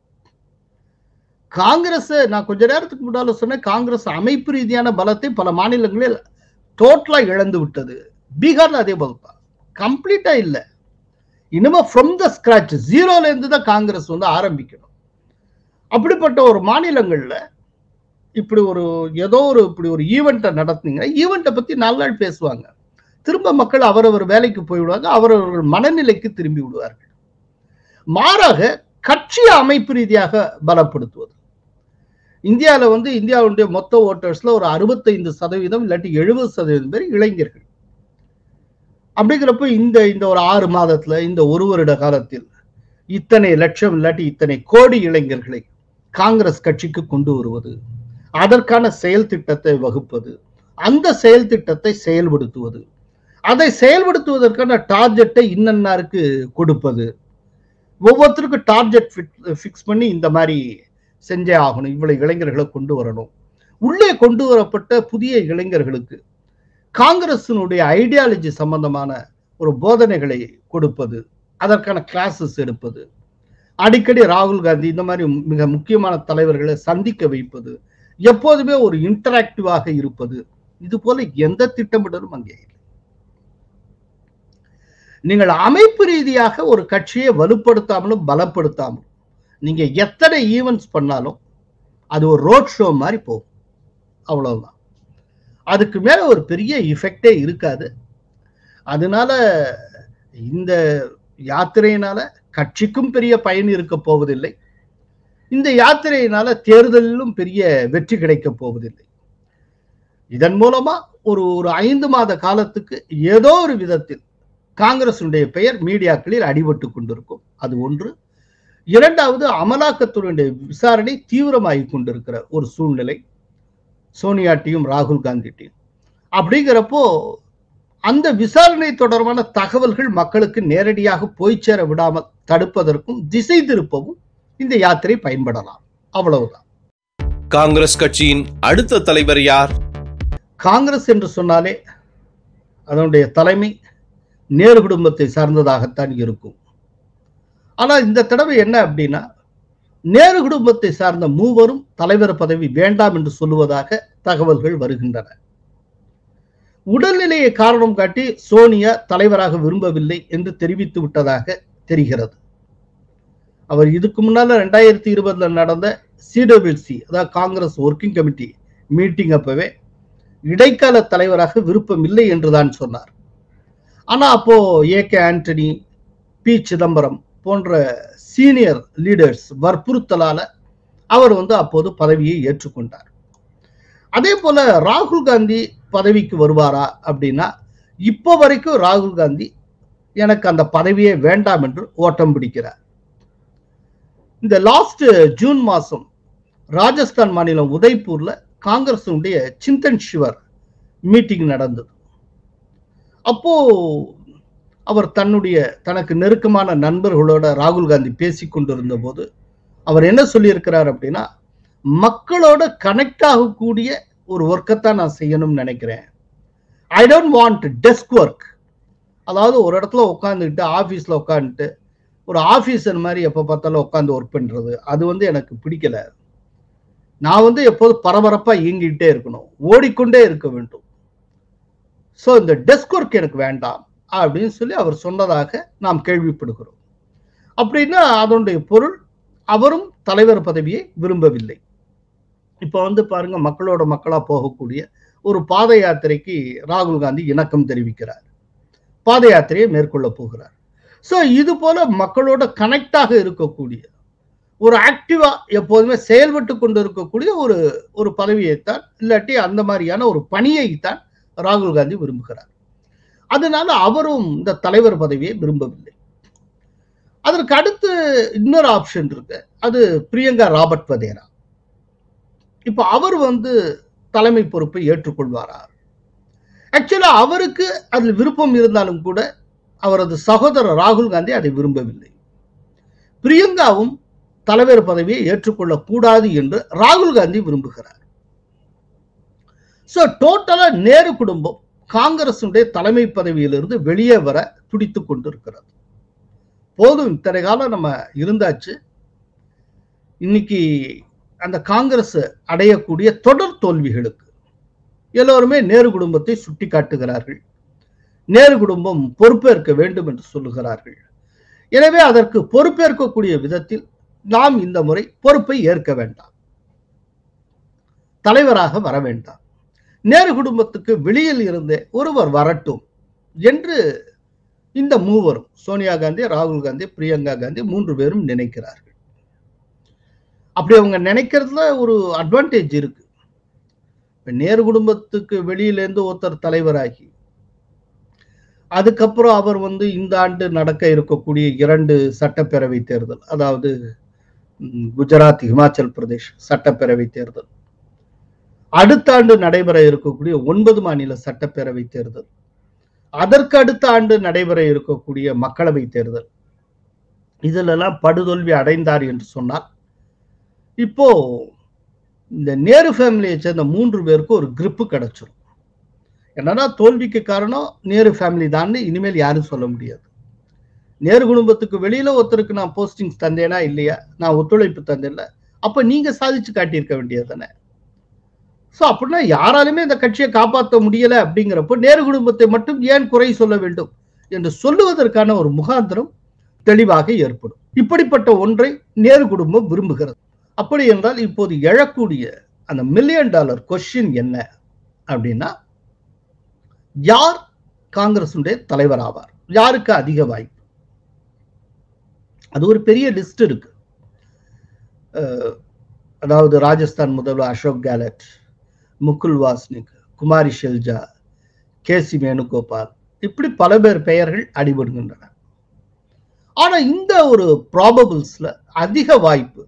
காங்கிரஸ் நான் கொஞ்ச நேரத்துக்கு முன்னால சொன்னேன் காங்கிரஸ் அமைப்பு ரீதியான பலத்தை பல மாநிலங்களில் டோட்டலா இழந்து விட்டது பீகார்ல அதே போல தான் கம்ப்ளீட்டா இல்ல இனிமே ஃப்ரம் த ஸ்கிராச் ஜீரோல இருந்து தான் காங்கிரஸ் வந்து ஆரம்பிக்கணும் அப்படிப்பட்ட ஒரு மாநிலங்கள்ல இப்படி ஒரு ஏதோ ஒரு இப்படி ஒரு ஈவெண்ட்டை நடத்துனீங்கன்னா ஈவெண்ட்டை பத்தி நாலு நாள் பேசுவாங்க திரும்ப மக்கள் அவரவர் வேலைக்கு போய்விடுவாங்க அவரவர்கள் மனநிலைக்கு திரும்பி விடுவார்கள் மாறாக கட்சி அமைப்பு ரீதியாக பலப்படுத்துவது இந்தியாவில் வந்து இந்தியாவுடைய மொத்த ஓட்டர்ஸ்ல ஒரு அறுபத்தைந்து சதவீதம் இல்லாட்டி எழுபது சதவீதம் பேர் இளைஞர்கள் அப்படிங்கிறப்ப இந்த இந்த ஒரு ஆறு மாதத்துல இந்த ஒரு வருட காலத்தில் இத்தனை லட்சம் இல்லாட்டி இத்தனை கோடி இளைஞர்களை காங்கிரஸ் கட்சிக்கு கொண்டு வருவது அதற்கான செயல் திட்டத்தை வகுப்பது அந்த செயல் திட்டத்தை செயல்படுத்துவது அதை செயல்படுத்துவதற்கான டார்கெட்டை இன்னன்னாருக்கு கொடுப்பது ஒவ்வொருத்தருக்கும் டார்கெட் ஃபிக்ஸ் பண்ணி இந்த மாதிரி செஞ்சே ஆகணும் இவ்வளவு இளைஞர்களை கொண்டு வரணும் உள்ளே கொண்டு வரப்பட்ட புதிய இளைஞர்களுக்கு காங்கிரசினுடைய ஐடியாலஜி சம்பந்தமான ஒரு போதனைகளை கொடுப்பது அதற்கான கிளாஸஸ் எடுப்பது அடிக்கடி ராகுல் காந்தி இந்த மாதிரி மிக முக்கியமான தலைவர்களை சந்திக்க வைப்பது எப்போதுமே ஒரு இன்டராக்டிவாக இருப்பது இது போல எந்த திட்டமிடலும் அங்கே இல்லை நீங்கள் அமைப்பு ரீதியாக ஒரு கட்சியை வலுப்படுத்தாமலும் பலப்படுத்தாமலும் நீங்க எத்தனை ஈவெண்ட்ஸ் பண்ணாலும் அது ஒரு ரோட் ஷோ மாதிரி போகும் அவ்வளவுதான் அதுக்கு மேல ஒரு பெரிய இஃபெக்டே இருக்காது அதனால இந்த யாத்திரையினால கட்சிக்கும் பெரிய பயன் இருக்க போவதில்லை இந்த யாத்திரையினால தேர்தலிலும் பெரிய வெற்றி கிடைக்க போவதில்லை இதன் மூலமா ஒரு ஒரு ஐந்து மாத காலத்துக்கு ஏதோ ஒரு விதத்தில் காங்கிரசுடைய பெயர் மீடியாக்களில் அடிபட்டு கொண்டிருக்கும் அது ஒன்று இரண்டாவது அமலாக்கத்துறையுடைய விசாரணை தீவிரமாகி கொண்டிருக்கிற ஒரு சூழ்நிலை சோனியாட்டியும் ராகுல் காந்திட்டையும் அப்படிங்கிறப்போ அந்த விசாரணை தொடர்பான தகவல்கள் மக்களுக்கு நேரடியாக போய் சேர விடாமல் தடுப்பதற்கும் திசை திருப்பவும் இந்த யாத்திரை பயன்படலாம் அவ்வளவுதான் காங்கிரஸ் கட்சியின் அடுத்த தலைவர் யார் காங்கிரஸ் என்று சொன்னாலே அதனுடைய தலைமை நேரு குடும்பத்தை சார்ந்ததாகத்தான் இருக்கும் ஆனால் இந்த தடவை என்ன அப்படின்னா நேரு குடும்பத்தை சார்ந்த மூவரும் தலைவர் பதவி வேண்டாம் என்று சொல்லுவதாக தகவல்கள் வருகின்றன உடல்நிலையை காரணம் காட்டி சோனியா தலைவராக விரும்பவில்லை என்று தெரிவித்து விட்டதாக தெரிகிறது அவர் இதுக்கு முன்னால ரெண்டாயிரத்தி இருபதுல நடந்த சிடபிள்சி அதாவது காங்கிரஸ் ஒர்க்கிங் கமிட்டி மீட்டிங் அப்பவே இடைக்கால தலைவராக விருப்பம் இல்லை என்றுதான் சொன்னார் ஆனா அப்போ A K Antony P Chidambaram senior சீனியர் லீடர்ஸ் வற்புறுத்தலால அவர் வந்து அப்போது பதவியை ஏற்றுக்கொண்டார் அதே போல ராகுல் காந்தி பதவிக்கு வருவாரா அப்படின்னா இப்போ வரைக்கும் ராகுல் காந்தி எனக்கு அந்த பதவியே வேண்டாம் என்று ஓட்டம் பிடிக்கிறார் இந்த லாஸ்ட் ஜூன் மாசம் ராஜஸ்தான் மாநிலம் உதய்பூர்ல காங்கிரசுடைய சிந்தன் சிவர் மீட்டிங் நடந்தது அப்போ அவர் தன்னுடைய தனக்கு நெருக்கமான நண்பர்களோட ராகுல் காந்தி பேசி கொண்டிருந்த போது அவர் என்ன சொல்லியிருக்கிறார் அப்படின்னா மக்களோட கனெக்ட் ஆகக்கூடிய ஒரு ஒர்க்கத்தான் நான் செய்யணும்னு நினைக்கிறேன் I don't want desk work அதாவது ஒரு இடத்துல உட்காந்துக்கிட்டு ஆஃபீஸில் உட்காந்துட்டு ஒரு ஆஃபீஸர் மாதிரி எப்போ பார்த்தாலும் உட்காந்து ஒர்க் பண்ணுறது அது வந்து எனக்கு பிடிக்கல நான் வந்து எப்போதும் பரபரப்பாக இயங்கிட்டே இருக்கணும் ஓடிக்கொண்டே இருக்க வேண்டும் ஸோ இந்த டெஸ்க் ஒர்க் எனக்கு வேண்டாம் அப்படின்னு சொல்லி அவர் சொன்னதாக நாம் கேள்விப்படுகிறோம் அப்படின்னா அதனுடைய பொருள் அவரும் தலைவர் பதவியை விரும்பவில்லை இப்போ வந்து பாருங்க மக்களோட மக்களா போகக்கூடிய ஒரு பாத யாத்திரைக்கு ராகுல் காந்தி இணக்கம் தெரிவிக்கிறார் பாத யாத்திரையை மேற்கொள்ள போகிறார் ஸோ இது போல மக்களோட கனெக்டாக இருக்கக்கூடிய ஒரு ஆக்டிவா எப்போதுமே செயல்பட்டு கொண்டு இருக்கக்கூடிய ஒரு ஒரு பதவியைத்தான் இல்லாட்டி அந்த மாதிரியான ஒரு பணியைத்தான் ராகுல் காந்தி விரும்புகிறார் அதனால அவரும் இந்த தலைவர் பதவியை விரும்பவில்லை அதற்கு அடுத்து இன்னொரு ஆப்ஷன் இருக்கு அது பிரியங்கா ராபர்ட் வதேரா இப்ப அவர் வந்து தலைமை பொறுப்பை ஏற்றுக்கொள்வாரா ஆக்சுவலா அவருக்கு அதில் விருப்பம் இருந்தாலும் கூட அவரது சகோதரர் ராகுல் காந்தி அதை விரும்பவில்லை பிரியங்காவும் தலைவர் பதவியை ஏற்றுக்கொள்ளக் கூடாது என்று ராகுல் காந்தி விரும்புகிறார் ஸோ டோட்டலா நேரு குடும்பம் காங்கிரசுடைய தலைமை பதவியிலிருந்து வெளியே வர துடித்துக் கொண்டிருக்கிறது போதும் இத்தனை காலம் நம்ம இருந்தாச்சு இன்னைக்கு அந்த காங்கிரஸ் அடையக்கூடிய தொடர் தோல்விகளுக்கு எல்லோருமே நேரு குடும்பத்தை சுட்டி காட்டுகிறார்கள் நேரு குடும்பம் பொறுப்பேற்க வேண்டும் என்று சொல்லுகிறார்கள் எனவே அதற்கு பொறுப்பேற்கக்கூடிய விதத்தில் நாம் இந்த முறை பொறுப்பை ஏற்க வேண்டாம் தலைவராக வர வேண்டாம் நேரு குடும்பத்துக்கு வெளியில் இருந்தே ஒருவர் வரட்டும் என்று இந்த மூவரும் சோனியா காந்தி ராகுல் காந்தி பிரியங்கா காந்தி மூன்று பேரும் நினைக்கிறார்கள் அப்படி அவங்க நினைக்கிறதுல ஒரு அட்வான்டேஜ் இருக்கு இப்ப நேரு குடும்பத்துக்கு வெளியிலேருந்து ஒருத்தர் தலைவராகி அதுக்கப்புறம் அவர் வந்து இந்த ஆண்டு நடக்க இருக்கக்கூடிய இரண்டு சட்டப்பேரவை தேர்தல் அதாவது ம், குஜராத் இமாச்சல் பிரதேஷ் சட்டப்பேரவை தேர்தல் அடுத்த ஆண்டு நடைபெற இருக்கக்கூடிய ஒன்பது மாநில சட்டப்பேரவை தேர்தல் அதற்கு அடுத்த ஆண்டு நடைபெற இருக்கக்கூடிய மக்களவை தேர்தல் இதிலெல்லாம் படுதோல்வி அடைந்தார் என்று சொன்னால் இப்போ இந்த நேரு ஃபேமிலியை சேர்ந்த மூன்று பேருக்கு ஒரு கிரிப்பு கிடைச்சிரும் என்னன்னா தோல்விக்கு காரணம் நேரு ஃபேமிலி தான் இனிமேல் யாரும் சொல்ல முடியாது நேரு குடும்பத்துக்கு வெளியில ஒருத்தருக்கு நான் போஸ்டிங்ஸ் தந்தேனா இல்லையா நான் ஒத்துழைப்பு தந்தேன்ல அப்ப நீங்க சாதிச்சு காட்டியிருக்க வேண்டியது தானே ஸோ அப்படின்னா யாராலுமே இந்த கட்சியை காப்பாற்ற முடியல அப்படிங்கிறப்போ நேரு குடும்பத்தை மட்டும் ஏன் குறை சொல்ல வேண்டும் என்று சொல்லுவதற்கான ஒரு முகாந்திரம் தெளிவாக ஏற்படும் இப்படிப்பட்ட ஒன்றை நேரு குடும்பம் விரும்புகிறது அப்படி என்றால் இப்போது எழக்கூடிய அந்த மில்லியன் டாலர் கொஸ்டின் என்ன அப்படின்னா யார் காங்கிரசுடைய தலைவர் ஆவார் யாருக்கு அதிக வாய்ப்பு அது ஒரு பெரிய லிஸ்ட் இருக்கு அஹ், அதாவது ராஜஸ்தான் முதல்வர் அசோக் கேலட் முகுல் வாஸ்னிக் குமாரி ஷெல்ஜா கே சி வேணுகோபால் இப்படி பல பேர் பெயர்கள் அடிபடுகின்றன ஆனா இந்த ஒரு ப்ராபபிள்ஸ்ல அதிக வாய்ப்பு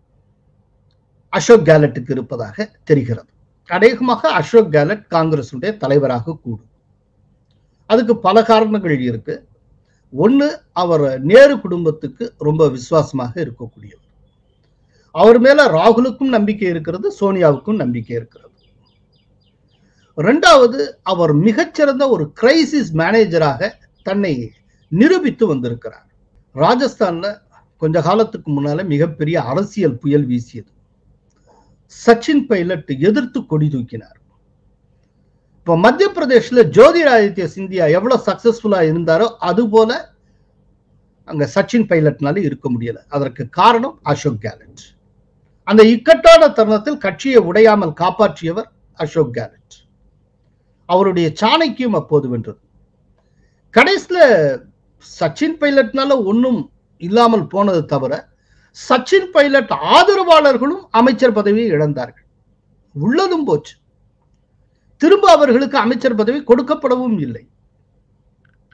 அசோக் கேலட்டுக்கு இருப்பதாக தெரிகிறது அநேகமாக அசோக் கேலட் காங்கிரசுடைய தலைவராக கூடும் அதுக்கு பல காரணங்கள் இருக்கு ஒண்ணு அவர் நேரு குடும்பத்துக்கு ரொம்ப விசுவாசமாக இருக்கக்கூடியவர் அவர் மேல ராகுலுக்கும் நம்பிக்கை இருக்கிறது சோனியாவுக்கும் நம்பிக்கை இருக்கிறது ரெண்டாவது அவர் மிகச்சிறந்த ஒரு கிரைசிஸ் மேனேஜராக தன்னை நிரூபித்து வந்திருக்கிறார் ராஜஸ்தான்ல கொஞ்ச காலத்துக்கு முன்னால மிகப்பெரிய அரசியல் புயல் வீசியது சச்சின் பைலட் எதிர்த்து கொடி தூக்கினார் இப்ப மத்திய பிரதேஷ்ல ஜோதிராதித்ய சிந்தியா எவ்வளவு சக்சஸ்ஃபுல்லா இருந்தாரோ அது போல அங்க சச்சின் பைலட்னால இருக்க முடியல அதற்கு காரணம் அசோக் கேலட் அந்த இக்கட்டான தருணத்தில் கட்சியை உடையாமல் காப்பாற்றியவர் அசோக் கேலட் அவருடைய சாணக்கியம் அப்போது வென்றது கடைசியில சச்சின் பைலட்னால ஒன்றும் இல்லாமல் போனது தவிர சச்சின் பைலட் ஆதரவாளர்களும் அமைச்சர் பதவியை இழந்தார்கள் உள்ளதும் போச்சு திரும்ப அவர்களுக்கு அமைச்சர் பதவி கொடுக்கப்படவும் இல்லை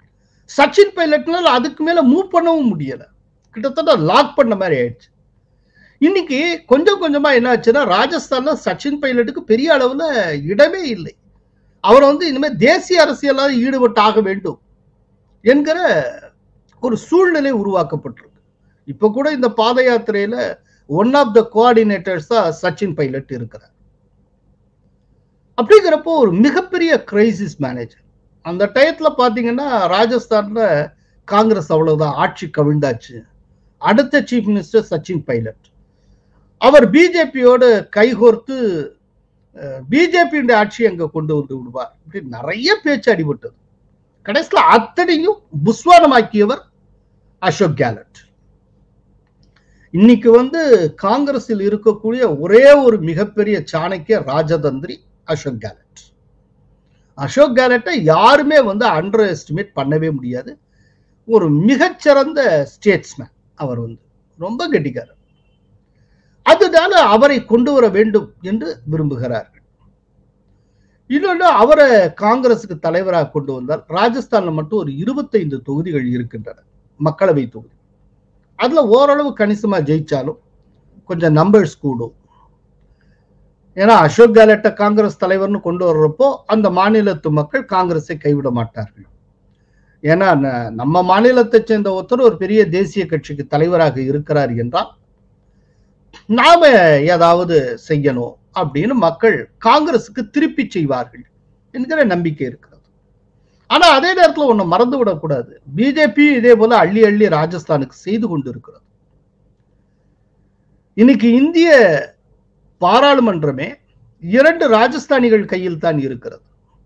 சச்சின் பைலட்னால அதுக்கு மேல மூவ் பண்ணவும் முடியல கிட்டத்தட்ட லாக் பண்ண மாதிரி ஆயிடுச்சு இன்னைக்கு கொஞ்சம் கொஞ்சமா என்ன ஆச்சுன்னா ராஜஸ்தான்ல சச்சின் பைலட்டுக்கு பெரிய அளவுல இடமே இல்லை அவர் வந்து இனிமேல் தேசிய அரசியலாக ஈடுபட்டு ஆக வேண்டும் என்கிற ஒரு சூழ்நிலை உருவாக்கப்பட்டிருக்கு இப்ப கூட இந்த பாத யாத்திரையில ஒன் ஆஃப் த கோஆர்டினேட்டர்ஸ் தான் சச்சின் பைலட் இருக்கிறார் அப்படிங்கிறப்போ ஒரு மிகப்பெரிய கிரைசிஸ் மேனேஜர் அந்த டயத்துல பாத்தீங்கன்னா ராஜஸ்தான்ல காங்கிரஸ் அவ்வளவுதான் ஆட்சி கவிழ்ந்தாச்சு அடுத்த சீஃப் மினிஸ்டர் சச்சின் பைலட் அவர் பிஜேபியோடு கைகோர்த்து பிஜேபியுடைய ஆட்சி அங்க கொண்டு வந்து விடுவார் இப்படி நிறைய பேச்சு அடிபட்டது கடைசியில் அத்தனையும் புஸ்வானமாக்கியவர் அசோக் கேலட் இன்னைக்கு வந்து காங்கிரஸில் இருக்கக்கூடிய ஒரே ஒரு மிகப்பெரிய சாணக்கிய ராஜதந்திரி அசோக் கேலட் அசோக் கேலட்டை யாருமே வந்து அண்டர் எஸ்டிமேட் பண்ணவே முடியாது ஒரு மிகச்சிறந்த ஸ்டேட்ஸ்மேன் அவர் வந்து ரொம்ப கெட்டிக்காரர் அதனால அவரை கொண்டு வர வேண்டும் என்று விரும்புகிறார்கள் இன்னொன்று அவரை காங்கிரசுக்கு தலைவராக கொண்டு வந்தால் ராஜஸ்தான்ல மட்டும் ஒரு இருபத்தைந்து தொகுதிகள் இருக்கின்றன மக்களவை தொகுதி அதுல ஓரளவு கணிசமா ஜெயிச்சாலும் கொஞ்சம் நம்பர்ஸ் கூடும் ஏன்னா அசோக் கெலட்டை காங்கிரஸ் தலைவர்னு கொண்டு வர்றப்போ அந்த மாநிலத்து மக்கள் காங்கிரஸை கைவிட மாட்டார்கள் ஏன்னா நம்ம மாநிலத்தை சேர்ந்த ஒருத்தர் ஒரு பெரிய தேசிய கட்சிக்கு தலைவராக இருக்கிறார் என்றால் நாம ஏதாவது செய்யணும் அப்படின்னு மக்கள் காங்கிரசுக்கு திருப்பி செய்வார்கள் என்கிற நம்பிக்கை இருக்கிறது ஆனா அதே நேரத்தில் ஒண்ணு மறந்து விடக்கூடாது பிஜேபி இதே போல அள்ளி அள்ளி ராஜஸ்தானுக்கு செய்து கொண்டு இருக்கிறது இன்னைக்கு இந்திய பாராளுமன்றமே இரண்டு ராஜஸ்தானிகள் கையில் தான் இருக்கிறது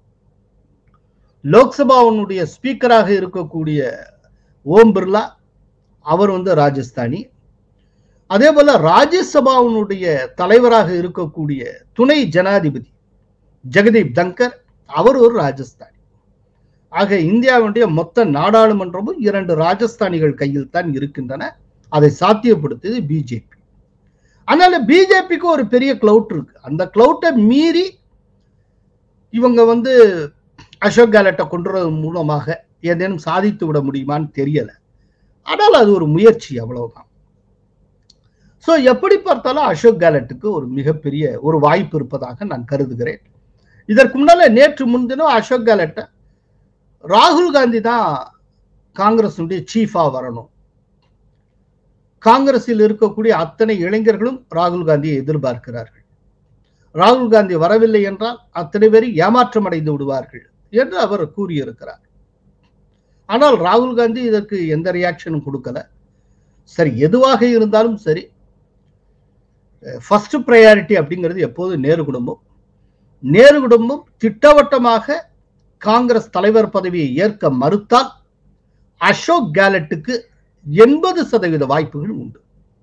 லோக்சபாவுடைய ஸ்பீக்கராக இருக்கக்கூடிய ஓம் பிர்லா அவர் வந்து ராஜஸ்தானி அதே போல ராஜ்யசபாவினுடைய தலைவராக இருக்கக்கூடிய துணை ஜனாதிபதி ஜெகதீப் தங்கர் அவர் ஒரு ராஜஸ்தானி ஆக இந்தியாவுடைய மொத்த நாடாளுமன்றமும் இரண்டு ராஜஸ்தானிகள் கையில் தான் இருக்கின்றன அதை சாத்தியப்படுத்தியது பிஜேபி அதனால பிஜேபிக்கு ஒரு பெரிய கிளவுட் இருக்கு அந்த கிளவுட்டை மீறி இவங்க வந்து அசோக் கேலட்டை கொண்டுறது மூலமாக ஏதேனும் சாதித்து விட முடியுமான்னு தெரியல ஆனால் அது ஒரு முயற்சி அவ்வளவுதான் ஸோ எப்படி பார்த்தாலும் அசோக் கேலட்டுக்கு ஒரு மிகப்பெரிய ஒரு வாய்ப்பு இருப்பதாக நான் கருதுகிறேன் இதற்கு முன்னால நேற்று முன்தினம் அசோக் கேலட்டை ராகுல் காந்தி தான் காங்கிரஸுடைய சீஃபா வரணும் காங்கிரஸில் இருக்கக்கூடிய அத்தனை இளைஞர்களும் ராகுல் காந்தியை எதிர்பார்க்கிறார்கள் ராகுல் காந்தி வரவில்லை என்றால் அத்தனை பேரும் ஏமாற்றம் அடைந்து விடுவார்கள் என்று அவர் கூறியிருக்கிறார் ஆனால் ராகுல் காந்தி இதற்கு எந்த ரியாக்ஷனும் கொடுக்கல சரி எதுவாக இருந்தாலும் சரி ஃபர்ஸ்ட் ப்ரையாரிட்டி அப்படிங்கிறது எப்போது நேரு குடும்பம் நேரு குடும்பம் திட்டவட்டமாக காங்கிரஸ் தலைவர் பதவியை ஏற்க மறுத்தால் அசோக் கேலட்டுக்கு எண்பது சதவீத வாய்ப்புகள் உண்டு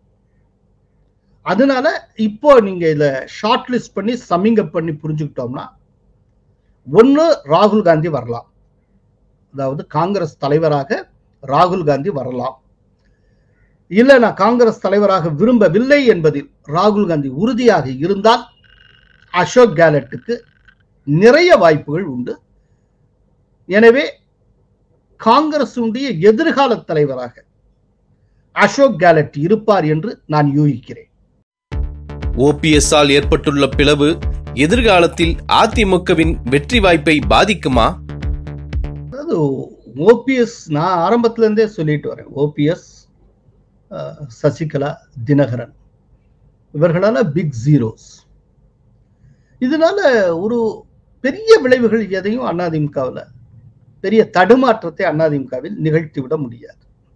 அதனால இப்போ நீங்க இத ஷார்ட் லிஸ்ட் பண்ணி சமிங்க பண்ணி புரிஞ்சுக்கிட்டோம்னா ஒன்னு ராகுல் காந்தி வரலாம் அதாவது காங்கிரஸ் தலைவராக ராகுல் காந்தி வரலாம் இல்ல நான் காங்கிரஸ் தலைவராக விரும்பவில்லை என்பதில் ராகுல் காந்தி உறுதியாக இருந்தால் அசோக் கேலட்டுக்கு நிறைய வாய்ப்புகள் உண்டு எனவே காங்கிரசுடைய எதிர்கால தலைவராக அசோக் கேலட் இருப்பார் என்று நான் யூகிக்கிறேன் ஓபிஎஸ் ஆல் ஏற்பட்டுள்ள பிளவு எதிர்காலத்தில் அதிமுகவின் வெற்றி வாய்ப்பை பாதிக்குமா அதாவது ஓபிஎஸ் நான் ஆரம்பத்துல இருந்தே சொல்லிட்டு வரேன் ஓபிஎஸ் சசிகலா தினகரன் இவர்களால பிக் ஜீரோஸ் இதனால ஒரு பெரிய விளைவுகள் எதையும் அதிமுகவில் பெரிய தடுமாற்றத்தை அதிமுகவில் நிகழ்த்தி விட முடியாது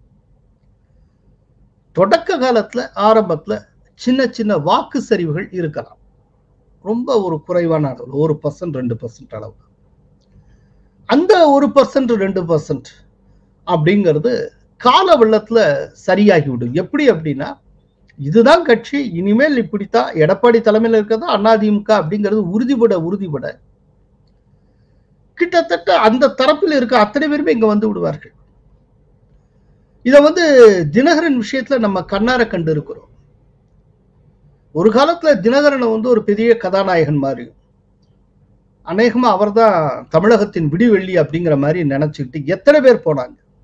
தொடக்க காலத்துல ஆரம்பத்துல சின்ன சின்ன வாக்கு சரிவுகள் இருக்கலாம் ரொம்ப ஒரு குறைவான அளவு ஒரு பர்சன்ட் ரெண்டு பர்சன்ட் அளவு அந்த ஒரு பர்சன்ட் ரெண்டு பர்சன்ட் அப்படிங்கிறது கால வெள்ளத்துல சரியாகி விடும் எப்படி அப்படின்னா இதுதான் கட்சி இனிமேல் இப்படித்தான் எடப்பாடி தலைமையில் இருக்கிறதா அதிமுக அப்படிங்கிறது உறுதிபட உறுதிபட கிட்டத்தட்ட அந்த தரப்பில் இருக்க அத்தனை பேருமே இங்க வந்து விடுவார்கள் இத வந்து தினகரன் விஷயத்துல நம்ம கண்ணார கண்டு இருக்கிறோம் ஒரு காலத்துல தினகரனை வந்து ஒரு பெரிய கதாநாயகன் மாதிரி அநேகமா அவர்தான் தமிழகத்தின் விடிவெள்ளி அப்படிங்கிற மாதிரி நினைச்சுக்கிட்டு எத்தனை பேர் போனாங்க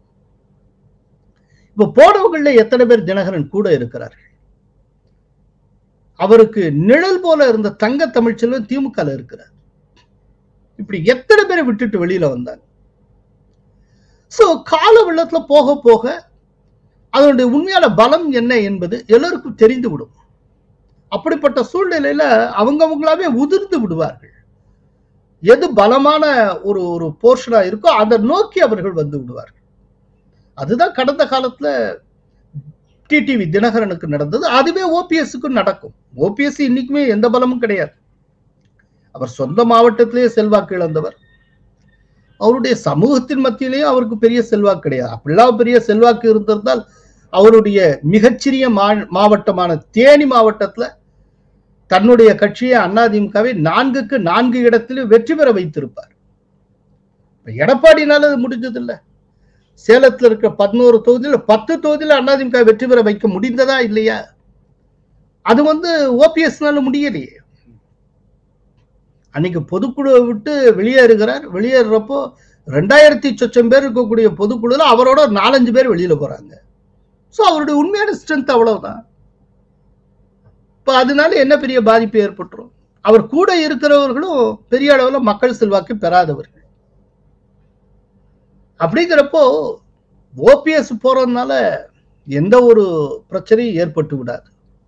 இப்ப போனவர்கள எத்தனை பேர் தினகரன் கூட இருக்கிறார்கள் அவருக்கு நிழல் போல இருந்த தங்க தமிழ்ச்செல்வன் திமுக இருக்கிறார் இப்படி எத்தனை பேரை விட்டுட்டு வெளியில வந்தாங்க சோ கால வெள்ளத்துல போக போக அதனுடைய உண்மையான பலம் என்ன என்பது எல்லோருக்கும் தெரிந்து விடும் அப்படிப்பட்ட சூழ்நிலையில அவங்கவங்களாவே உதிர்ந்து விடுவார்கள் எது பலமான ஒரு ஒரு போர்ஷனா இருக்கோ அதை நோக்கி அவர்கள் வந்து விடுவார்கள் அதுதான் கடந்த காலத்துல டிடிவி தினகரனுக்கு நடந்தது அதுவே ஓபிஎஸ்க்கும் நடக்கும் ஓபிஎஸ் இன்னைக்குமே எந்த பலமும் கிடையாது அவர் சொந்த மாவட்டத்திலேயே செல்வாக்கு இழந்தவர் அவருடைய சமூகத்தின் மத்தியிலேயும் அவருக்கு பெரிய செல்வாக்கு கிடையாது அப்படிலாம் பெரிய செல்வாக்கு இருந்திருந்தால் அவருடைய மிகச்சிறிய மா- மாவட்டமான தேனி மாவட்டத்துல தன்னுடைய கட்சியை அதிமுகவை நான்குக்கு நான்கு இடத்திலும் வெற்றி பெற வைத்திருப்பார் இப்ப எடப்பாடினால அது முடிஞ்சது இல்ல சேலத்துல இருக்க பதினோரு தொகுதியில பத்து தொகுதியில அதிமுக வெற்றி பெற வைக்க முடிந்ததா இல்லையா அது வந்து ஓபிஎஸ்னால முடியலையே அன்னைக்கு பொதுக்குழுவை விட்டு வெளியேறுகிறார் வெளியேறப்போ ரெண்டாயிரத்தி சொச்சம் பேர் இருக்கக்கூடிய பொதுக்குழுல அவரோட ஒரு நாலஞ்சு பேர் வெளியில போறாங்க சோ அவருடைய உண்மையான ஸ்ட்ரென்த் அவ்வளவுதான் இப்ப அதனால என்ன பெரிய பாதிப்பு ஏற்பட்டுரும் அவர் கூட இருக்கிறவர்களும் பெரிய அளவுல மக்கள் செல்வாக்கு பெறாதவர்கள் அப்படிங்கிறப்போ ஓபிஎஸ் போறதுனால எந்த ஒரு பிரச்சனையும் ஏற்பட்டு விடாது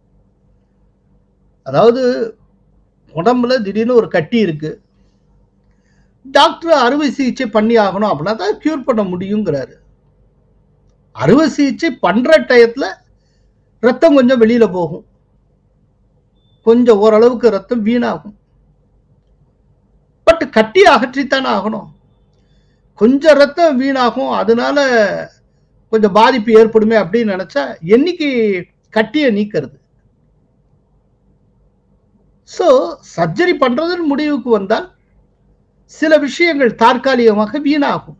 அதாவது உடம்புல திடீர்னு ஒரு கட்டி இருக்கு டாக்டர் அறுவை சிகிச்சை பண்ணி ஆகணும் அப்படின்னா தான் கியூர் பண்ண முடியுங்கிறாரு அறுவை சிகிச்சை பண்ற டயத்துல ரத்தம் கொஞ்சம் வெளியில போகும் கொஞ்சம் ஓரளவுக்கு ரத்தம் வீணாகும் பட் கட்டி அகற்றித்தானே ஆகணும் கொஞ்சம் ரத்தம் வீணாகும் அதனால கொஞ்சம் பாதிப்பு ஏற்படுமே அப்படின்னு நினைச்சா என்னைக்கு கட்டியை நீக்கிறது சோ சர்ஜரி பண்றதுன்னு முடிவுக்கு வந்தால் சில விஷயங்கள் தற்காலிகமாக வீணாகும்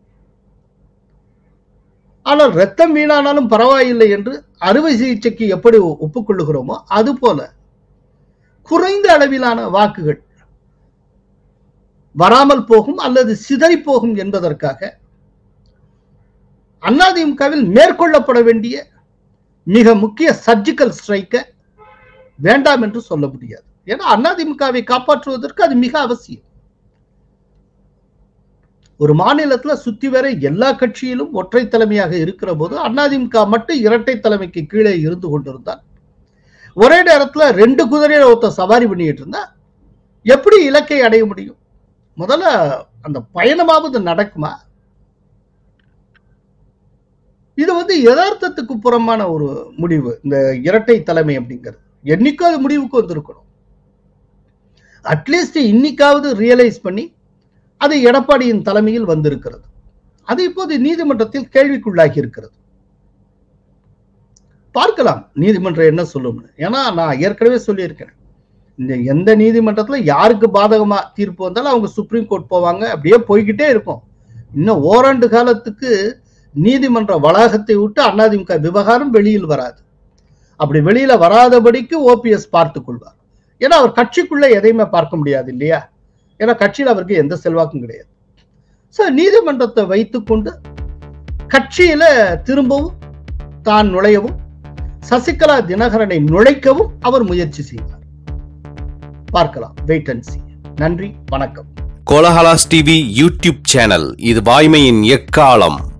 ஆனால் ரத்தம் வீணானாலும் பரவாயில்லை என்று அறுவை சிகிச்சைக்கு எப்படி ஒப்புக்கொள்ளுகிறோமோ அது போல குறைந்த அளவிலான வாக்குகள் வராமல் போகும் அல்லது சிதறி போகும் என்பதற்காக அதிமுகவில் மேற்கொள்ளப்பட வேண்டிய மிக முக்கிய சர்ஜிக்கல் ஸ்ட்ரைக்க வேண்டாம் என்று சொல்ல முடியாது ஏன்னா அதிமுகவை காப்பாற்றுவதற்கு அது மிக அவசியம் ஒரு மாநிலத்துல சுத்தி வர எல்லா கட்சியிலும் ஒற்றை தலைமையாக இருக்கிற போது அதிமுக மட்டும் இரட்டை தலைமைக்கு கீழே இருந்து கொண்டிருந்தால் ஒரே நேரத்துல ரெண்டு குதிரையில ஒருத்த சவாரி பண்ணிட்டு இருந்தா எப்படி இலக்கை அடைய முடியும் முதல்ல அந்த பயணமாவது நடக்குமா இது வந்து யதார்த்தத்துக்கு புறமான ஒரு முடிவு இந்த இரட்டை தலைமை அப்படிங்கிறது என்னைக்கும் அது முடிவுக்கு வந்திருக்கணும் அட்லீஸ்ட் இன்னைக்காவது ரியலைஸ் பண்ணி அது எடப்பாடியின் தலைமையில் வந்திருக்கிறது அது இப்போது நீதிமன்றத்தில் கேள்விக்குள்ளாகி இருக்கிறது பார்க்கலாம் நீதிமன்றம் என்ன சொல்லும் ஏன்னா நான் ஏற்கனவே சொல்லியிருக்கிறேன் இந்த எந்த நீதிமன்றத்துல யாருக்கு பாதகமா தீர்ப்பு வந்தாலும் அவங்க சுப்ரீம் கோர்ட் போவாங்க அப்படியே போய்கிட்டே இருக்கும் இன்னும் ஓராண்டு காலத்துக்கு நீதிமன்ற வளாகத்தை விட்டு அதிமுக விவகாரம் வெளியில் வராது அப்படி வெளியில வராதபடிக்கு ஓபிஎஸ் பார்த்துக் கொள்வார் ஏன்னா அவர் கட்சிக்குள்ள எதையுமே பார்க்க முடியாது இல்லையா ஏன்னா கட்சியில் அவருக்கு எந்த செல்வாக்கும் கிடையாது சோ நீதிமன்றத்தை வைத்துக்கொண்டு கட்சியில திரும்பவும் தான் நுழையவும் சசிகலா தினகரனை நுழைக்கவும் அவர் முயற்சி செய்வார் பார்க்கலாம் வெயிட் அண்ட் see நன்றி வணக்கம் கோலஹலாஸ் டிவி யூடியூப் சேனல் இது வாய்மையின் எக்காலம்